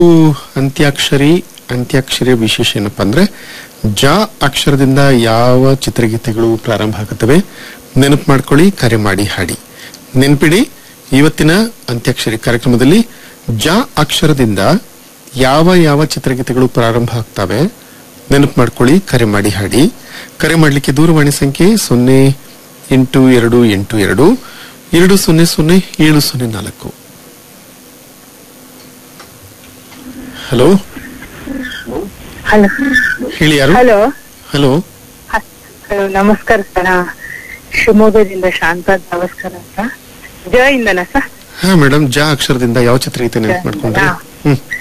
ಅಂತ್ಯಾಕ್ಷರಿ ಅಂತ್ಯಾಕ್ಷರಿಯ ವಿಶೇಷ ಏನಪ್ಪಾ ಅಂದ್ರೆ ಜ ಅಕ್ಷರದಿಂದ ಯಾವ ಚಿತ್ರಗೀತೆಗಳು ಪ್ರಾರಂಭ ಆಗುತ್ತವೆ ನೆನಪು ಮಾಡ್ಕೊಳ್ಳಿ ಕರೆ ಮಾಡಿ ಹಾಡಿ ನೆನ್ಪಿಡಿ ಇವತ್ತಿನ ಅಂತ್ಯಾಕ್ಷರಿ ಕಾರ್ಯಕ್ರಮದಲ್ಲಿ ಜ ಅಕ್ಷರದಿಂದ ಯಾವ ಯಾವ ಚಿತ್ರಗೀತೆಗಳು ಪ್ರಾರಂಭ ಆಗ್ತವೆ ನೆನಪು ಮಾಡ್ಕೊಳ್ಳಿ ಕರೆ ಮಾಡಿ ಹಾಡಿ ಕರೆ ಮಾಡಲಿಕ್ಕೆ ದೂರವಾಣಿ ಸಂಖ್ಯೆ ಸೊನ್ನೆ ಎಂಟು ಎರಡು ಎಂಟು ಎರಡು ಎರಡು ಸೊನ್ನೆ ಸೊನ್ನೆ ಏಳು ಸೊನ್ನೆ ನಾಲ್ಕು ಹಲೋ ಹಲೋ ಹೇಳಿ ಯಾರು ಹಲೋ ಹಲೋ ಹಲೋ ನಮಸ್ಕಾರ ಸರ್ ಶಿವಮೊಗ್ಗದಿಂದ ಶಾಂತ ನಮಸ್ಕಾರ ಅಂತ ಜ ಇಂದನಾ ಸರ್ ಹಾ ಮೇಡಮ್ ಜ ಅಕ್ಷರದಿಂದ ಯಾವ ಚಿತ್ರಗೀತೆ ನೆನಪು ಮಾಡ್ಕೊಂಡ್ರಿ ಹಾ. ಹ್ಮ್